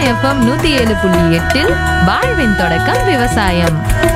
FM நூத்தி ஏழு புள்ளி எட்டில் வாழ்வின் தொடக்கம் விவசாயம்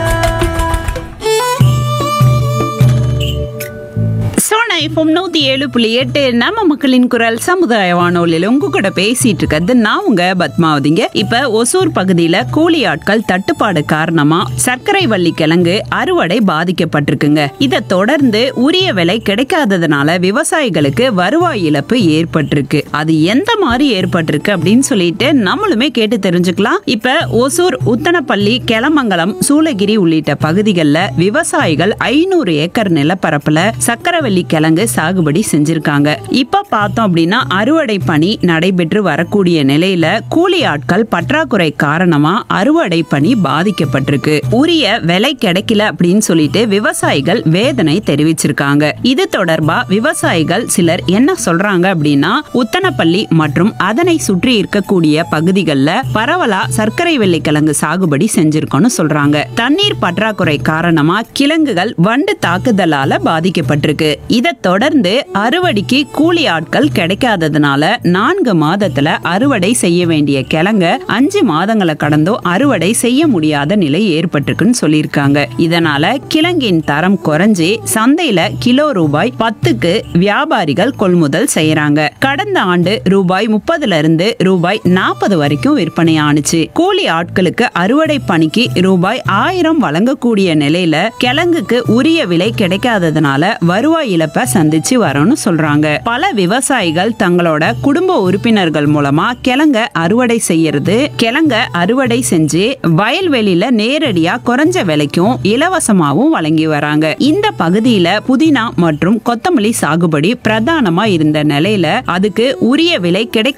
சோனா எஃப்எம் நூத்தி ஏழு புள்ளி எட்டு நம்ம மக்களின் குரல் சமுதாய வானொலியில் உங்க கூட பேசிட்டு இருக்கிறது நான் உங்க பத்மாவதிங்க இப்ப ஒசூர் பகுதியில கூலி ஆட்கள் தட்டுப்பாடு காரணமா சர்க்கரை வள்ளி கிழங்கு அறுவடை பாதிக்கப்பட்டிருக்குங்க இதை தொடர்ந்து உரிய விலை கிடைக்காததுனால விவசாயிகளுக்கு வருவாய் இழப்பு ஏற்பட்டிருக்கு அது எந்த மாதிரி ஏற்பட்டிருக்கு அப்படின்னு சொல்லிட்டு நம்மளுமே கேட்டு தெரிஞ்சுக்கலாம் இப்ப ஒசூர் உத்தனப்பள்ளி கெலமங்கலம் சூளகிரி உள்ளிட்ட பகுதிகளில் விவசாயிகள் ஐநூறு ஏக்கர் நிலப்பரப்புல சக்கரவள்ளி கிழங்கு சாகுபடி செஞ்சிருக்காங்க இப்ப பார்த்தோம் அப்படின்னா அறுவடை பணி நடைபெற்று வரக்கூடிய நிலையில கூலி ஆட்கள் பற்றாக்குறை காரணமா அறுவடை பணி பாதிக்கப்பட்டிருக்கு உரிய விலை கிடைக்கல அப்படின்னு சொல்லிட்டு விவசாயிகள் வேதனை தெரிவிச்சிருக்காங்க இது தொடர்பா விவசாயிகள் சிலர் என்ன சொல்றாங்க அப்படின்னா உத்தனப்பள்ளி மற்றும் அதனை சுற்றி இருக்கக்கூடிய பகுதிகளில் பரவலா சர்க்கரை வெள்ளிக்கிழங்கு சாகுபடி செஞ்சிருக்கோம்னு சொல்றாங்க தண்ணீர் பற்றாக்குறை காரணமா கிழங்குகள் வண்டு தாக்குதலால பாதிக்கப்பட்டிருக்கு இதை தொடர்ந்து அறுவடைக்கு கூலி ஆட்கள் கிடைக்காததுனால நான்கு மாதத்துல அறுவடை செய்ய வேண்டிய கிழங்க அஞ்சு மாதங்களை கடந்தும் அறுவடை செய்ய முடியாத நிலை ஏற்பட்டிருக்குன்னு சொல்லியிருக்காங்க இதனால கிழங்கின் தரம் குறைஞ்சு சந்தையில கிலோ ரூபாய் பத்துக்கு வியாபாரிகள் கொள்முதல் செய்யறாங்க கடந்த ஆண்டு ரூபாய் முப்பதுல இருந்து ரூபாய் நாற்பது வரைக்கும் விற்பனை ஆனுச்சு கூலி ஆட்களுக்கு அறுவடை பணிக்கு ரூபாய் ஆயிரம் வழங்கக்கூடிய நிலையில கிழங்குக்கு உரிய விலை கிடைக்காததுனால வருவாய் இழப்பை சந்திச்சு வரோம்னு சொல்றாங்க பல விவசாயிகள் தங்களோட குடும்ப உறுப்பினர்கள் மூலமா கிழங்க அறுவடை செய்யறது கிழங்க அறுவடை செஞ்சு வயல்வெளியில நேரடியா குறைஞ்ச விலைக்கும் இலவசமாவும் வழங்கி வராங்க இந்த பகுதியில புதினா மற்றும் கொத்தமல்லி சாகுபடி பிரதானமா இருந்த நிலையில அதுக்கு உரிய விலை கிடைக்க